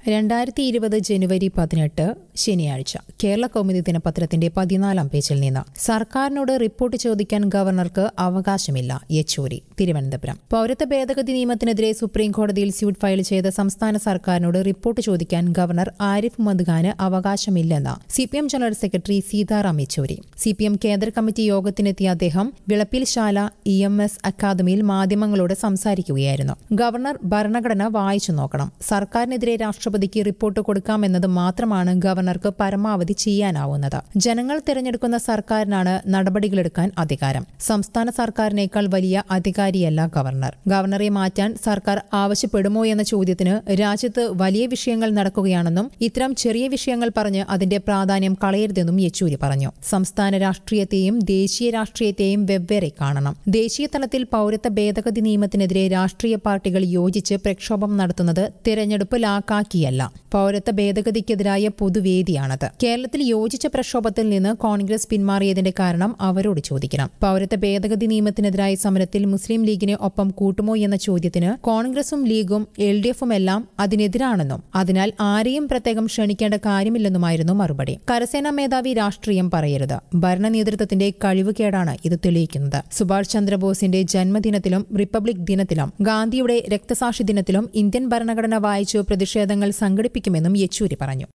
രണ്ടായിരത്തി ഇരുപത് ജനുവരി പതിനെട്ട് ശനിയാഴ്ച കേരള കൗമുദി ദിനപത്രത്തിന്റെ പതിനാലാം പേജിൽ നിന്ന് സർക്കാരിനോട് റിപ്പോർട്ട് ചോദിക്കാൻ ഗവർണർക്ക് അവകാശമില്ല യെച്ചൂരി തിരുവനന്തപുരം പൌരത്വ ഭേദഗതി നിയമത്തിനെതിരെ സുപ്രീം കോടതിയിൽ സ്യൂട്ട് ഫയൽ ചെയ്ത സംസ്ഥാന സർക്കാരിനോട് റിപ്പോർട്ട് ചോദിക്കാൻ ഗവർണർ ആരിഫ് മുഹമ്മദ് ഖാന് അവകാശമില്ലെന്ന് C P M general secretary Sitaram Yechury C P M കേന്ദ്ര കമ്മിറ്റി യോഗത്തിനെത്തിയ അദ്ദേഹം വിളപ്പിൽശാല ഇ എം എസ് അക്കാദമിയിൽ മാധ്യമങ്ങളോട് സംസാരിക്കുകയായിരുന്നു ഗവർണർ ഭരണഘടന വായിച്ചു നോക്കണം സർക്കാരിനെതിരെ രാഷ്ട്രപതിക്ക് റിപ്പോർട്ട് കൊടുക്കാമെന്നത് മാത്രമാണ് ഗവർണർക്ക് പരമാവധി ചെയ്യാനാവുന്നത് ജനങ്ങൾ തിരഞ്ഞെടുക്കുന്ന സർക്കാരിനാണ് നടപടികളെടുക്കാൻ അധികാരം സംസ്ഥാന സർക്കാരിനേക്കാൾ വലിയ അധികാരിയല്ല ഗവർണർ ഗവർണറെ മാറ്റാൻ സർക്കാർ ആവശ്യപ്പെടുമോ എന്ന ചോദ്യത്തിന് രാജ്യത്ത് വലിയ വിഷയങ്ങൾ നടക്കുകയാണെന്നും ഇത്തരം ചെറിയ വിഷയങ്ങൾ പറഞ്ഞ് അതിന്റെ പ്രാധാന്യം കളയരുതെന്നും യെച്ചൂരി പറഞ്ഞു സംസ്ഥാന രാഷ്ട്രീയത്തെയും ദേശീയ രാഷ്ട്രീയത്തെയും വെവ്വേറെ കാണണം ദേശീയ തലത്തിൽ പൌരത്വ ഭേദഗതി നിയമത്തിനെതിരെ രാഷ്ട്രീയ പാർട്ടികൾ യോജിച്ച് പ്രക്ഷോഭം നടത്തുന്നത് തിരഞ്ഞെടുപ്പ് ലാക്കാക്കിയല്ല പൌരത്വ ഭേദഗതിക്കെതിരായ പൊതുവേദിയാണത് കേരളത്തിൽ യോജിച്ച പ്രക്ഷോഭത്തിൽ നിന്ന് കോൺഗ്രസ് പിന്മാറിയതിന്റെ കാരണം അവരോട് ചോദിക്കണം പൌരത്വ ഭേദഗതി നിയമത്തിനെതിരായ സമരത്തിൽ മുസ്ലിം ലീഗിനെ ഒപ്പം കൂട്ടുമോ എന്ന ചോദ്യത്തിന് കോൺഗ്രസും ലീഗും എൽ ഡി എഫും എല്ലാം അതിനെതിരാണെന്നും അതിനാൽ ആരെയും പ്രത്യേകം ക്ഷണിക്കേണ്ട കാര്യമില്ലെന്നുമായിരുന്നു മറുപടി കരസേനാ മേധാവി രാഷ്ട്രീയം പറയരുത് ഭരണ നേതൃത്വത്തിന്റെ കഴിവുകേടാണ് ഇത് തെളിയിക്കുന്നത് സുഭാഷ് ചന്ദ്രബോസിന്റെ ജന്മദിനത്തിലും റിപ്പബ്ലിക് ദിനത്തിലും ഗാന്ധിയുടെ രക്തസാക്ഷി ദിനത്തിലും ഇന്ത്യൻ ഭരണഘടന വായിച്ചു പ്രതിഷേധങ്ങൾ സംഘടിപ്പിക്കുമെന്നും യെച്ചൂരി പറഞ്ഞു